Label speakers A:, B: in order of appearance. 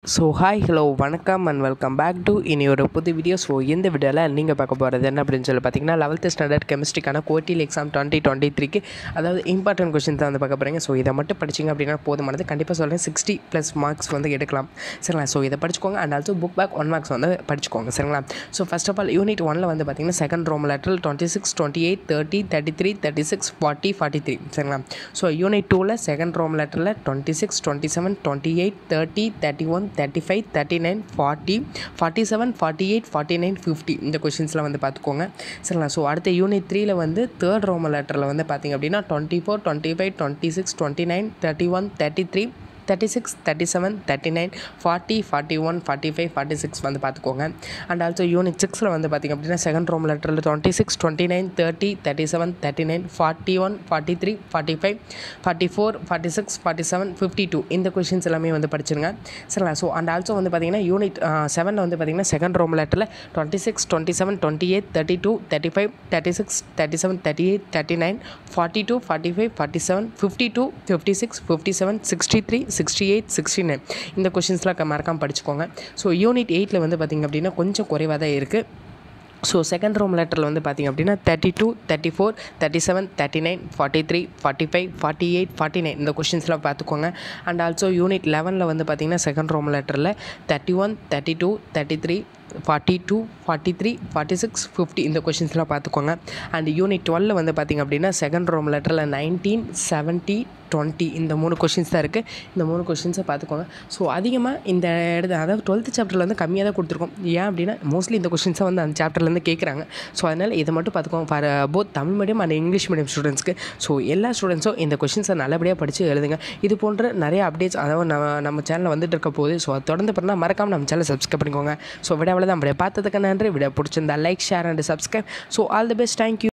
A: so hi hello வணக்கம் and welcome back to இனி ஒரு புது வீடியோ ஸோ இந்த வீடியோவில் நீங்கள் பார்க்க போகிறது என்ன அப்படின்னு சொல்லி பார்த்தீங்கன்னா லெவல்த்து ஸ்டாண்டர்ட் கெமிஸ்ட்ரிக்கான கோட்டில் எக்ஸாம் டுவெண்ட்டி டுவெண்ட்டி த்ரீக்கு அதாவது இம்பார்ட்டன்ட் கொஸ்டின் தான் வந்து பார்க்க போகிறீங்க ஸோ இதை மட்டும் படிச்சிங்க அப்படின்னா போதுமானது கண்டிப்பாக சொல்கிறேன் சிக்ஸ்டி ப்ளஸ் மார்க்ஸ் வந்து எடுக்கலாம் சரிங்களா ஸோ இதை படிச்சுக்கோங்க and also book back one marks வந்து படிச்சுக்கோங்க சரிங்களா so first of all unit ஒனில் வந்து பார்த்தீங்கன்னா second Rome letter twenty six twenty eight thirty thirty three thirty six forty forty three சரிங்களா ஸோ யூனிட் டூவில் செகண்ட் ரோம் லெட்டரில் twenty six twenty seven twenty eight thirty thirty one thirty five thirty nine forty forty seven forty eight forty nine fifty இந்த கொஷின்ஸ்லாம் வந்து பார்த்துக்கோங்க சரிங்களா so அடுத்த unit த்ரீல வந்து தேர்ட் ரோம லெட்டரில் வந்து பார்த்திங்க அப்படின்னா twenty four twenty five twenty six twenty nine thirty one thirty three thirty six thirty seven thirty nine forty forty one forty five forty six வந்து பார்த்துக்கோங்க அண்ட் ஆல்சோ யூனிட் சிக்ஸில் வந்து பார்த்திங்க அப்படின்னா செகண்ட் ரோம் லெட்டரில் twenty six twenty nine thirty thirty seven thirty nine forty one forty three forty five forty four forty six forty seven fifty two இந்த questions எல்லாமே வந்து படிச்சிருங்க சரிங்களா ஸோ அண்ட் ஆல்சோ வந்து பார்த்திங்கன்னா யூனிட் செவனில் வந்து பார்த்திங்கன்னா செகண்ட் ரோம் லெட்டரில் twenty six twenty seven twenty eight thirty two thirty five thirty six thirty seven thirty eight thirty nine forty two forty five forty seven fifty two fifty six fifty seven sixty three sixty eight sixty nine இந்த கொஷின்ஸ்லாம் மறக்காமல் படிச்சுக்கோங்க so unit எயிட்டில் வந்து பார்த்திங்க அப்படின்னா கொஞ்சம் குறைவாக தான் இருக்குது ஸோ செகண்ட் ரோம் லெட்டரில் வந்து பார்த்திங்க அப்படின்னா thirty two thirty four thirty seven thirty nine forty three forty five forty eight forty nine இந்த கொஷின்ஸ்லாம் பார்த்துக்கோங்க அண்ட் ஆல்சோ யூனிட் லெவனில் வந்து பார்த்திங்கன்னா செகண்ட் ரோம் லெட்டரில் thirty one thirty two thirty three forty two forty three forty six fifty இந்த கொஷின்ஸ்லாம் பார்த்துக்கோங்க அண்ட் யூனிட் டுவெல் வந்து பார்த்திங்க அப்படின்னா செகண்ட் ரோம் லெட்டரில் நைன்டீன் செவன்ட்டி டுவெண்ட்டி இந்த மூணு கொஷின்ஸ் தான் இருக்குது இந்த மூணு கொஷின்ஸை பார்த்துக்கோங்க ஸோ அதிகமாக இந்த இடத்து அதாவது டுவெல்த்து சாப்டரில் வந்து கம்மியாக தான் கொடுத்துருக்கோம் ஏன் அப்படின்னா மோஸ்ட்லி இந்த கொஷின்ஸை வந்து அந்த சாப்டர்லேருந்து கேட்குறாங்க ஸோ அதனால் இதை மட்டும் பார்த்துக்கோங்க for both Tamil medium and English medium ஸ்டூடெண்ட்ஸ்க்கு ஸோ எல்லா ஸ்டூடெண்ட்ஸும் இந்த கொஷின்ஸை நல்லபடியாக படித்து எழுதுங்க இது போன்ற நிறைய அப்டேட்ஸ் அதாவது நம்ம நம்ம சேனலில் வந்துட்டு இருக்க போது ஸோ அது தொடர்ந்து பண்ணால் மறக்காமல் நம்ம சேனலை சப்ஸ்கிரைப் பண்ணிக்கோங்க ஸோ விட தான் அப்படியே பார்த்ததுக்கு நன்றி விட பிடிச்சிருந்தா like share and subscribe so all the best thank you